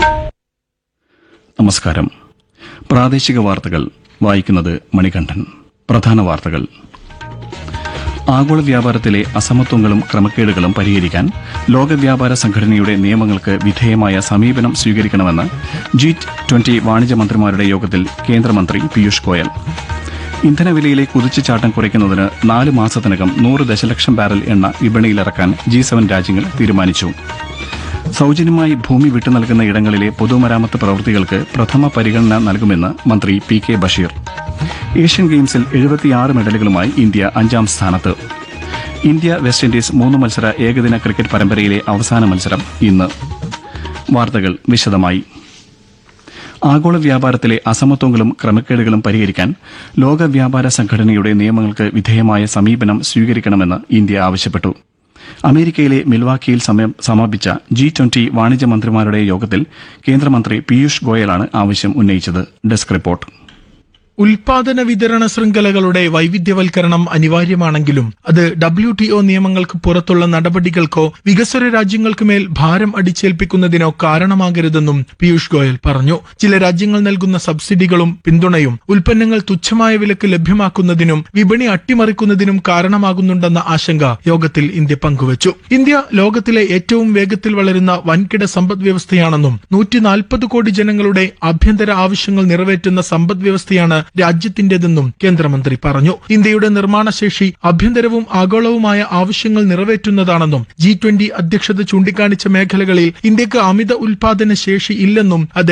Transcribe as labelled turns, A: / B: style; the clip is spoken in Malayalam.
A: നമസ്കാരം പ്രാദേശിക വാർത്തകൾ വായിക്കുന്നത് മണികണ്ഠൻ പ്രധാന വാർത്തകൾ ആഗോള വ്യാപാരത്തിലെ അസമത്വങ്ങളും ക്രമക്കേടുകളും പരിഹരിക്കാൻ ലോക വ്യാപാര സംഘടനയുടെ നിയമങ്ങൾക്ക് വിധേയമായ സമീപനം സ്വീകരിക്കണമെന്ന് ജി ട്വന്റി വാണിജ്യ മന്ത്രിമാരുടെ യോഗത്തിൽ കേന്ദ്രമന്ത്രി പീയൂഷ് ഗോയൽ ഇന്ധനവിലയിലെ കുതിച്ചുചാട്ടം കുറയ്ക്കുന്നതിന് നാല് മാസത്തിനകം നൂറ് ദശലക്ഷം ബാരൽ എണ്ണ വിപണിയിലിറക്കാൻ ജി സെവൻ രാജ്യങ്ങൾ തീരുമാനിച്ചു സൌജന്യമായി ഭൂമി വിട്ടു നൽകുന്ന ഇടങ്ങളിലെ പൊതുമരാമത്ത് പ്രവൃത്തികൾക്ക് പ്രഥമ പരിഗണന നൽകുമെന്ന് മന്ത്രി പി കെ ബഷീർ ഏഷ്യൻ ഗെയിംസിൽ എഴുപത്തിയാറ് മെഡലുകളുമായി ഇന്ത്യ അഞ്ചാം സ്ഥാനത്ത് ഇന്ത്യ വെസ്റ്റ് ഇൻഡീസ് മൂന്ന് മത്സര ഏകദിന ക്രിക്കറ്റ് പരമ്പരയിലെ അവസാന മത്സരം ഇന്ന് വാർത്തകൾ വിശദമായി ആഗോള വ്യാപാരത്തിലെ അസമത്വങ്ങളും ക്രമക്കേടുകളും പരിഹരിക്കാൻ ലോക വ്യാപാര സംഘടനയുടെ നിയമങ്ങൾക്ക് വിധേയമായ സമീപനം സ്വീകരിക്കണമെന്ന് ഇന്ത്യ ആവശ്യപ്പെട്ടു അമേരിക്കയിലെ മിൽവാക്കിയിൽ സമയം- സമാപിച്ച ജി ട്വന്റി വാണിജ്യ മന്ത്രിമാരുടെ യോഗത്തിൽ കേന്ദ്രമന്ത്രി പീയൂഷ് ഗോയലാണ് ആവശ്യം ഉന്നയിച്ചത് ഡെസ്ക് റിപ്പോർട്ട്
B: ഉൽപാദന വിതരണ ശൃംഖലകളുടെ വൈവിധ്യവൽക്കരണം അനിവാര്യമാണെങ്കിലും അത് ഡബ്ല്യു ടി ഒ നിയമങ്ങൾക്ക് പുറത്തുള്ള നടപടികൾക്കോ വികസ്വര രാജ്യങ്ങൾക്ക് മേൽ ഭാരം അടിച്ചേൽപ്പിക്കുന്നതിനോ കാരണമാകരുതെന്നും പീയൂഷ് ഗോയൽ പറഞ്ഞു ചില രാജ്യങ്ങൾ നൽകുന്ന സബ്സിഡികളും പിന്തുണയും ഉൽപ്പന്നങ്ങൾ തുച്ഛമായ വിലക്ക് ലഭ്യമാക്കുന്നതിനും വിപണി അട്ടിമറിക്കുന്നതിനും കാരണമാകുന്നുണ്ടെന്ന ആശങ്ക യോഗത്തിൽ ഇന്ത്യ പങ്കുവച്ചു ഇന്ത്യ ലോകത്തിലെ ഏറ്റവും വേഗത്തിൽ വളരുന്ന വൻകിട സമ്പദ് വ്യവസ്ഥയാണെന്നും നൂറ്റി നാൽപ്പത് കോടി ജനങ്ങളുടെ ആഭ്യന്തര ആവശ്യങ്ങൾ നിറവേറ്റുന്ന സമ്പദ് വ്യവസ്ഥയാണ് രാജ്യത്തിന്റേതെന്നും കേന്ദ്രമന്ത്രി പറഞ്ഞു ഇന്ത്യയുടെ നിർമ്മാണശേഷി ആഭ്യന്തരവും ആഗോളവുമായ ആവശ്യങ്ങൾ നിറവേറ്റുന്നതാണെന്നും ജി ട്വന്റി അധ്യക്ഷത ചൂണ്ടിക്കാണിച്ച മേഖലകളിൽ ഇന്ത്യക്ക് അമിത ഉൽപാദന ശേഷി ഇല്ലെന്നും അദ്ദേഹം